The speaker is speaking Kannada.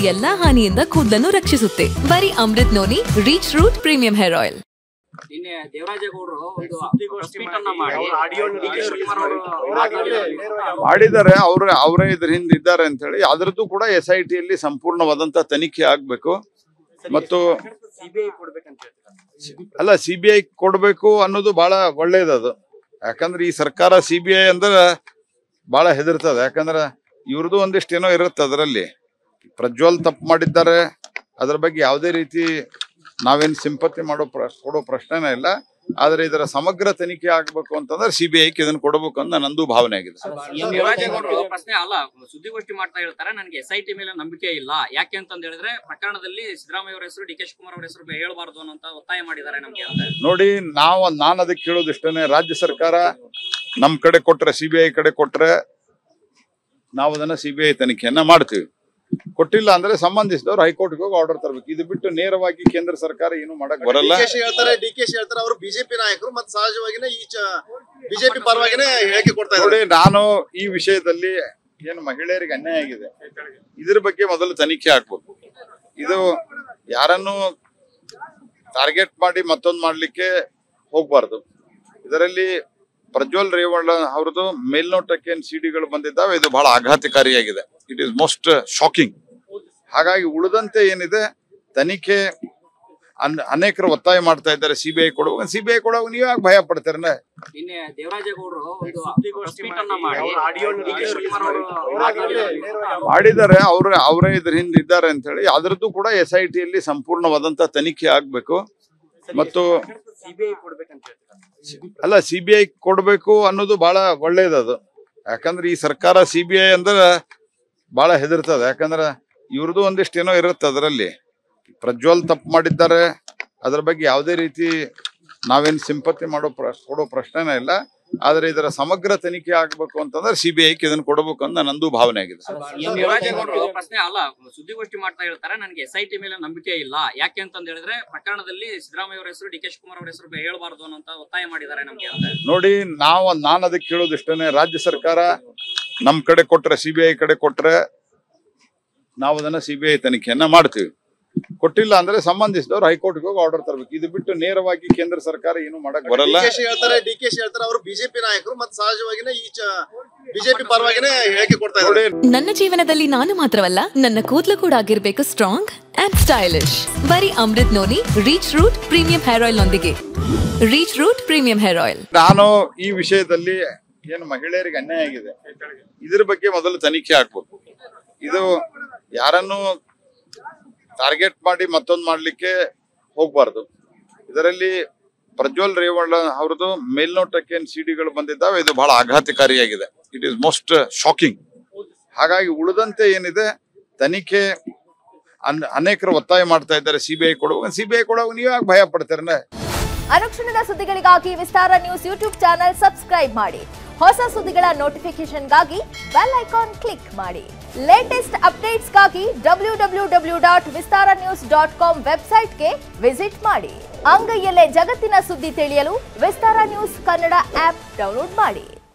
ಎಲ್ಲಾ ಹಾನಿಯಿಂದ ಕೂದಲನ್ನು ರಕ್ಷಿಸುತ್ತೆ ಬರೀ Amrut noni reach root premium hair oil ನಿನ್ನೆ ದೇವರಾಜೇಗೌಡರು ಒಂದು ಪ್ರೆಸ್ ಮೀಟ್ ಅನ್ನ ಮಾಡಿ ಡಿ ಕೆ ಶಿವಕುಮಾರ್ ಅವರು ಮಾಡಿದ್ದಾರೆ ಅವ್ರ ಅವರೇ ಇದ್ರ ಹಿಂದೆ ಇದ್ದಾರೆ ಅಂತ ಹೇಳಿ ಅದರದ್ದು ಕೂಡ ಎಸ್ ಐ ಟಿಯಲ್ಲಿ ಸಂಪೂರ್ಣವಾದಂತ ತನಿಖೆ ಆಗ್ಬೇಕು ಮತ್ತು ಸಿಬಿಐ ಕೊಡ್ಬೇಕಂತ ಅಲ್ಲ ಸಿ ಬಿ ಐ ಕೊಡ್ಬೇಕು ಅನ್ನೋದು ಬಹಳ ಒಳ್ಳೇದದು ಯಾಕಂದ್ರೆ ಈ ಸರ್ಕಾರ ಸಿ ಬಿ ಐ ಅಂದ್ರೆ ಬಹಳ ಹೆದರ್ತದೆ ಯಾಕಂದ್ರೆ ಇವ್ರದ್ದು ಒಂದಿಷ್ಟು ಏನೋ ಇರುತ್ತೆ ಅದರಲ್ಲಿ ಪ್ರಜ್ವಲ್ ತಪ್ಪು ಮಾಡಿದ್ದಾರೆ ಅದ್ರ ಬಗ್ಗೆ ಯಾವುದೇ ರೀತಿ ನಾವೇನು ಸಿಂಪತಿ ಮಾಡೋ ಪ್ರ ಕೊಡೋ ಪ್ರಶ್ನೆನೇ ಇಲ್ಲ ಆದ್ರೆ ಇದರ ಸಮಗ್ರ ತನಿಖೆ ಆಗ್ಬೇಕು ಅಂತಂದ್ರೆ ಸಿ ಬಿ ಐಗೆ ಇದನ್ನ ಕೊಡಬೇಕು ಅಂತ ನಂದು ಭಾವನೆ ಆಗಿದೆ ದೇವರಾಜೇಗೌಡರು ಪ್ರಶ್ನೆ ಅಲ್ಲ ಸುದ್ದಿಗೋಷ್ಠಿ ಮಾಡ್ತಾ ಹೇಳ್ತಾರೆ ನನಗೆ ಎಸ್ ಐ ಟಿ ಮೇಲೆ ನಂಬಿಕೆ ಇಲ್ಲ ಯಾಕೆ ಅಂತಂದ ಹೇಳಿದ್ರೆ ಪ್ರಕರಣದಲ್ಲಿ ಸಿದ್ದರಾಮಯ್ಯ ಅವರ ಹೆಸರು ಡಿ ಕೆ ಶಿವಕುಮಾರ್ ಅವರ ಹೆಸರು ಹೇಳಬಾರದು ಅನ್ನೋ ಒತ್ತಾಯ ಮಾಡಿದ್ದಾರೆ ನಮ್ಗೆ ಅಂತ ನೋಡಿ ನಾವು ನಾನು ಅದಕ್ಕೆ ಕೇಳೋದು ಇಷ್ಟನೇ ರಾಜ್ಯ ಸರ್ಕಾರ ನಮ್ ಕಡೆ ಕೊಟ್ರೆ ಸಿ ಬಿ ಐ ಕಡೆ ಕೊಟ್ರೆ ನಾವು ಅದನ್ನ ಸಿ ಬಿ ಐ ತನಿಖೆಯನ್ನ ಮಾಡ್ತೀವಿ ಕೊಟ್ಟಿಲ್ಲ ಅಂದ್ರೆ ಸಂಬಂಧಿಸಿದವರು ಹೈಕೋರ್ಟ್ಗೆ ಹೋಗಿ ಆರ್ಡರ್ ತರಬೇಕು ಇದು ಬಿಟ್ಟು ನೇರವಾಗಿ ಕೇಂದ್ರ ಸರ್ಕಾರ ಏನು ಮಾಡಕ್ ಬರಲ್ಲ ಡಿಕೆಶಿ ಹೇಳ್ತಾರೆ ಡಿಕೆಶಿ ಹೇಳ್ತಾರೆ ಅವರು ಬಿಜೆಪಿ ನಾಯಕರು ಮತ್ತೆ ಸಹಜವಾಗಿನೇ ಈ ಬಿಜೆಪಿ ಪರವಾಗಿನೇ ಹೇಳಿಕೆ ಕೊಡ್ತಾ ನೋಡಿ ಇದ್ದಾರೆ ನಾನು ಈ ವಿಷಯದಲ್ಲಿ ಏನು ಮಹಿಳೆಯರಿಗೆ ಅನ್ಯಾಯ ಆಗಿದೆ ಇದ್ರ ಬಗ್ಗೆ ಮೊದಲು ತನಿಖೆ ಆಗ್ಬೇಕು ಇದು ಯಾರನ್ನು ಟಾರ್ಗೆಟ್ ಮಾಡಿ ಮತ್ತೊಂದು ಮಾಡ್ಲಿಕ್ಕೆ ಹೋಗ್ಬಾರ್ದು ಇದರಲ್ಲಿ ಪ್ರಜ್ವಲ್ ರೇವಣ್ಣ ಅವ್ರದ್ದು ಮೇಲ್ನೋಟಕ್ಕೆ ಏನ್ ಸಿಡಿಗಳು ಬಂದಿದ್ದಾವೆ ಇದು ಬಹಳ ಆಘಾತಕಾರಿಯಾಗಿದೆ ಇಟ್ ಈಸ್ ಮೋಸ್ಟ್ ಶಾಕಿಂಗ್ ಹಾಗಾಗಿ ಉಳಿದಂತೆ ಏನಿದೆ ತನಿಖೆ ಅನ್ ಅನೇಕರು ಒತ್ತಾಯ ಮಾಡ್ತಾ ಇದ್ದಾರೆ ಸಿಬಿಐ ಕೊಡುವಾಗ ಸಿಬಿಐ ಕೊಡುವಾಗ ನೀವು ಯಾಕೆ ಭಯ ಪಡ್ತಾರೆ ನಿನ್ನೆ ದೇವರಾಜೇಗೌಡರು ಒಂದು ಪ್ರೆಸ್ ಮೀಟ್ ಅನ್ನ ಮಾಡಿ ಡಿ ಕೆ ಶಿವಕುಮಾರ್ ಅವರು ಮಾಡಿದ್ದಾರೆ ಅವ್ರ ಅವರೇ ಇದ್ರ ಹಿಂದೆ ಇದ್ದಾರೆ ಅಂತ ಹೇಳಿ ಅದರದ್ದು ಕೂಡ ಎಸ್ ಐ ಟಿಯಲ್ಲಿ ಸಂಪೂರ್ಣವಾದಂತ ತನಿಖೆ ಆಗ್ಬೇಕು ಮತ್ತು ಸಿಬಿಐ ಕೊಡ್ಬೇಕಂತ ಅಲ್ಲ ಸಿ ಬಿ ಐ ಕೊಡ್ಬೇಕು ಅನ್ನೋದು ಬಹಳ ಒಳ್ಳೇದದು ಯಾಕಂದ್ರೆ ಈ ಸರ್ಕಾರ ಸಿ ಬಿ ಐ ಅಂದ್ರೆ ಬಹಳ ಹೆದರ್ತದೆ ಯಾಕಂದ್ರೆ ಇವ್ರದ್ದು ಒಂದಿಷ್ಟು ಏನೋ ಇರುತ್ತೆ ಅದರಲ್ಲಿ ಪ್ರಜ್ವಲ್ ತಪ್ಪು ಮಾಡಿದ್ದಾರೆ ಅದ್ರ ಬಗ್ಗೆ ಯಾವುದೇ ರೀತಿ ನಾವೇನು ಸಿಂಪತಿ ಮಾಡೋ ಪ್ರ ಕೊಡೋ ಪ್ರಶ್ನೆನೇ ಇಲ್ಲ ಆದ್ರೆ ಇದರ ಸಮಗ್ರ ತನಿಖೆ ಆಗ್ಬೇಕು ಅಂತಂದ್ರೆ ಸಿ ಬಿ ಐಗೆ ಇದನ್ನ ಕೊಡಬೇಕು ಅಂತ ನಂದು ಭಾವನೆ ಆಗಿದೆ ದೇವರಾಜೇಗೌಡರು ಪ್ರಶ್ನೆ ಅಲ್ಲ ಸುದ್ದಿಗೋಷ್ಠಿ ಮಾಡ್ತಾ ಹೇಳ್ತಾರೆ ನನಗೆ ಎಸ್ ಐ ಟಿ ಮೇಲೆ ನಂಬಿಕೆ ಇಲ್ಲ ಯಾಕೆ ಅಂತಂದ ಹೇಳಿದ್ರೆ ಪ್ರಕರಣದಲ್ಲಿ ಸಿದ್ದರಾಮಯ್ಯ ಅವರ ಹೆಸರು ಡಿ ಕೆ ಶಿವಕುಮಾರ್ ಅವರ ಹೆಸರು ಹೇಳಬಾರದು ಅನ್ನೋ ಒತ್ತಾಯ ಮಾಡಿದ್ದಾರೆ ನಮ್ಗೆ ಅಂತ ನೋಡಿ ನಾವು ನಾನು ಅದಕ್ಕೆ ಕೇಳೋದು ಇಷ್ಟನೇ ರಾಜ್ಯ ಸರ್ಕಾರ ನಮ್ ಕಡೆ ಕೊಟ್ರೆ ಸಿ ಬಿ ಐ ಕಡೆ ಕೊಟ್ರೆ ನಾವು ಅದನ್ನ ಸಿ ಬಿ ಐ ತನಿಖೆಯನ್ನ ಮಾಡ್ತೀವಿ ಕೊಟ್ಟಿಲ್ಲ ಅಂದ್ರೆ ಸಂಬಂಧಿಸಿದವರು ಹೈಕೋರ್ಟ್ಗೆ ಹೋಗಿ ಆರ್ಡರ್ ತರಬೇಕು ಇದು ಬಿಟ್ಟು ನೇರವಾಗಿ ಕೇಂದ್ರ ಸರ್ಕಾರ ಏನು ಮಾಡಕ್ ಬರಲ್ಲ ಡಿಕೆಶಿ ಹೇಳ್ತಾರೆ ಡಿಕೆಶಿ ಹೇಳ್ತಾರೆ ಅವರು ಬಿಜೆಪಿ ನಾಯಕರು ಮತ್ತೆ ಸಹಜವಾಗಿನೇ ಈ ಬಿಜೆಪಿ ಪರವಾಗಿನೇ ಹೇಳಿಕೆ ಕೊಡ್ತಾ ಇದ್ದಾರೆ ನೋಡಿ ನನ್ನ ಜೀವನದಲ್ಲಿ ನಾನು ಮಾತ್ರವಲ್ಲ ನನ್ನ ಕೂದಲು ಕೂಡ ಆಗಿರ್ಬೇಕು ಸ್ಟ್ರಾಂಗ್ ಅಂಡ್ ಸ್ಟೈಲಿಶ್ ಬರೀ Amrut noni reach root premium hair oil ನೊಂದಿಗೆ reach root premium hair oil ನಾನು ಈ ವಿಷಯದಲ್ಲಿ ಏನು ಮಹಿಳೆಯರಿಗೆ ಅನ್ಯಾಯ ಆಗಿದೆ ಇದ್ರ ಬಗ್ಗೆ ಮೊದಲು ತನಿಖೆ ಆಗ್ಬೇಕು ಇದು ಯಾರನ್ನು ಟಾರ್ಗೆಟ್ ಮಾಡಿ ಮತ್ತೊಂದು ಮಾಡ್ಲಿಕ್ಕೆ ಹೋಗ್ಬಾರ್ದು ಇದರಲ್ಲಿ ಪ್ರಜ್ವಲ್ ರೇವಣ್ಣ ಅವ್ರದ್ದು ಮೇಲ್ನೋಟಕ್ಕೆ ಏನ್ ಸಿಡಿಗಳು ಬಂದಿದ್ದಾವೆ ಇದು ಬಹಳ ಆಘಾತಕಾರಿಯಾಗಿದೆ ಇಟ್ ಈಸ್ ಮೋಸ್ಟ್ ಶಾಕಿಂಗ್ ಹಾಗಾಗಿ ಉಳಿದಂತೆ ಏನಿದೆ ತನಿಖೆ ಅನ್- ಅನೇಕರು ಒತ್ತಾಯ ಮಾಡ್ತಾ ಇದ್ದಾರೆ ಸಿಬಿಐ ಕೊಡುವಾಗ ಸಿಬಿಐ ಕೊಡುವಾಗ ನೀವು ಯಾಕೆ ಭಯ ಪಡ್ತಾರೆ ಅನುಕ್ಷಣದ ಸುದ್ದಿಗಳಿಗಾಗಿ Vistara news YouTube channel subscribe ಮಾಡಿ ಹೊಸ ಸುದ್ದಿಗಳ ನೋಟಿಫಿಕೇಶನ್ಗಾಗಿ ಬೆಲ್ ಐಕಾನ್ ಕ್ಲಿಕ್ ಮಾಡಿ ಲೇಟೆಸ್ಟ್ ಅಪ್ಡೇಟ್ಸ್ಗಾಗಿ W W W dot Vistara news dot com ವೆಬ್ಸೈಟ್ಗೆ ವಿಸಿಟ್ ಮಾಡಿ ಅಂಗೈಯಲ್ಲೇ ಜಗತ್ತಿನ ಸುದ್ದಿ ತಿಳಿಯಲು Vistara news Kannada app download ಮಾಡಿ